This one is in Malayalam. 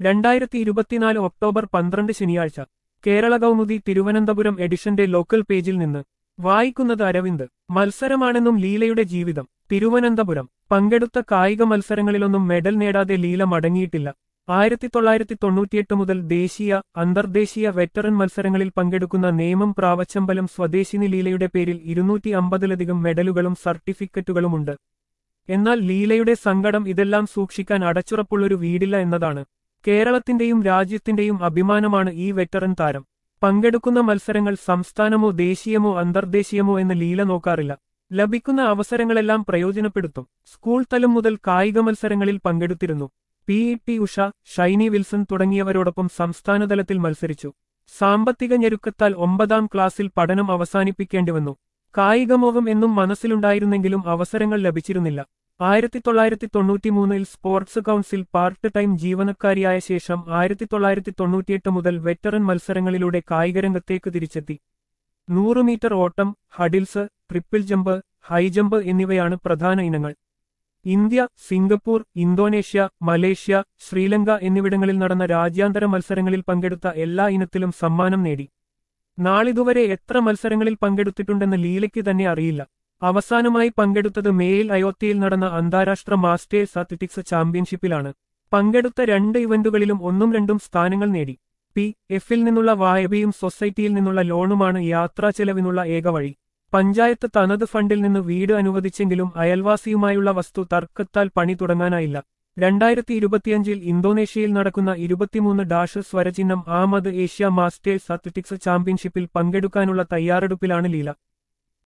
രണ്ടായിരത്തി ഇരുപത്തിനാല് ഒക്ടോബർ പന്ത്രണ്ട് ശനിയാഴ്ച കേരള കൗമുദി തിരുവനന്തപുരം എഡിഷന്റെ ലോക്കൽ പേജിൽ നിന്ന് വായിക്കുന്നത് അരവിന്ദ് മത്സരമാണെന്നും ലീലയുടെ ജീവിതം തിരുവനന്തപുരം പങ്കെടുത്ത കായിക മത്സരങ്ങളിലൊന്നും മെഡൽ നേടാതെ ലീല മടങ്ങിയിട്ടില്ല ആയിരത്തി തൊള്ളായിരത്തി തൊണ്ണൂറ്റിയെട്ട് മുതൽ ദേശീയ അന്തർദേശീയ വെറ്ററൻ മത്സരങ്ങളിൽ പങ്കെടുക്കുന്ന നേമം പ്രാവച്ചമ്പലം സ്വദേശിനി ലീലയുടെ പേരിൽ ഇരുന്നൂറ്റി അമ്പതിലധികം മെഡലുകളും സർട്ടിഫിക്കറ്റുകളുമുണ്ട് എന്നാൽ ലീലയുടെ സങ്കടം ഇതെല്ലാം സൂക്ഷിക്കാൻ അടച്ചുറപ്പുള്ളൊരു വീടില്ല എന്നതാണ് കേരളത്തിന്റെയും രാജ്യത്തിന്റെയും അഭിമാനമാണ് ഈ വെറ്ററൻ താരം പങ്കെടുക്കുന്ന മത്സരങ്ങൾ സംസ്ഥാനമോ ദേശീയമോ അന്തർദേശീയമോ എന്ന് ലീല നോക്കാറില്ല ലഭിക്കുന്ന അവസരങ്ങളെല്ലാം പ്രയോജനപ്പെടുത്തും സ്കൂൾ തലം മുതൽ കായിക മത്സരങ്ങളിൽ പങ്കെടുത്തിരുന്നു P E T Usha Shiny Wilson തുടങ്ങിയവരോടൊപ്പം സംസ്ഥാനതലത്തിൽ മത്സരിച്ചു സാമ്പത്തിക ഞെരുക്കത്താൽ ഒമ്പതാം ക്ലാസ്സിൽ പഠനം അവസാനിപ്പിക്കേണ്ടിവന്നു കായികമോഹം എന്നും മനസ്സിലുണ്ടായിരുന്നെങ്കിലും അവസരങ്ങൾ ലഭിച്ചിരുന്നില്ല ആയിരത്തി തൊള്ളായിരത്തി തൊണ്ണൂറ്റിമൂന്നിൽ സ്പോർട്സ് കൗൺസിൽ പാർട്ട് ടൈം ജീവനക്കാരിയായ ശേഷം ആയിരത്തി തൊള്ളായിരത്തി തൊണ്ണൂറ്റിയെട്ട് മുതൽ വെറ്ററൻ മത്സരങ്ങളിലൂടെ കായികരംഗത്തേക്ക് തിരിച്ചെത്തി നൂറ് മീറ്റർ ഓട്ടം ഹഡിൽസ് ട്രിപ്പിൾ ജമ്പ് ഹൈജമ്പ് എന്നിവയാണ് പ്രധാന ഇനങ്ങൾ India Singapore Indonesia Malaysia Sri Lanka എന്നിവിടങ്ങളിൽ നടന്ന രാജ്യാന്തര മത്സരങ്ങളിൽ പങ്കെടുത്ത എല്ലാ ഇനത്തിലും സമ്മാനം നേടി നാളിതുവരെ എത്ര മത്സരങ്ങളിൽ പങ്കെടുത്തിട്ടുണ്ടെന്ന് ലീലയ്ക്ക് തന്നെ അറിയില്ല അവസാനമായി പങ്കെടുത്തത് മേയിൽ അയോധ്യയിൽ നടന്ന അന്താരാഷ്ട്ര മാസ്റ്റേഴ്സ് അത്ലറ്റിക്സ് ചാമ്പ്യൻഷിപ്പിലാണ് പങ്കെടുത്ത രണ്ട് ഇവന്റുകളിലും ഒന്നും രണ്ടും സ്ഥാനങ്ങൾ നേടി പി എഫിൽ നിന്നുള്ള വായ്പയും സൊസൈറ്റിയിൽ നിന്നുള്ള ലോണുമാണ് യാത്രാ ചെലവിനുള്ള ഏക വഴി പഞ്ചായത്ത് തനത് ഫണ്ടിൽ നിന്ന് വീട് അനുവദിച്ചെങ്കിലും അയൽവാസിയുമായുള്ള വസ്തു തർക്കത്താൽ പണി തുടങ്ങാനായില്ല രണ്ടായിരത്തി ഇരുപത്തിയഞ്ചിൽ ഇന്തോനേഷ്യയിൽ നടക്കുന്ന ഇരുപത്തിമൂന്ന് ഡാഷ് സ്വരചിഹ്നം ആമത് ഏഷ്യ മാസ്റ്റേഴ്സ് അത്ലറ്റിക്സ് ചാമ്പ്യൻഷിപ്പിൽ പങ്കെടുക്കാനുള്ള തയ്യാറെടുപ്പിലാണ് ലീല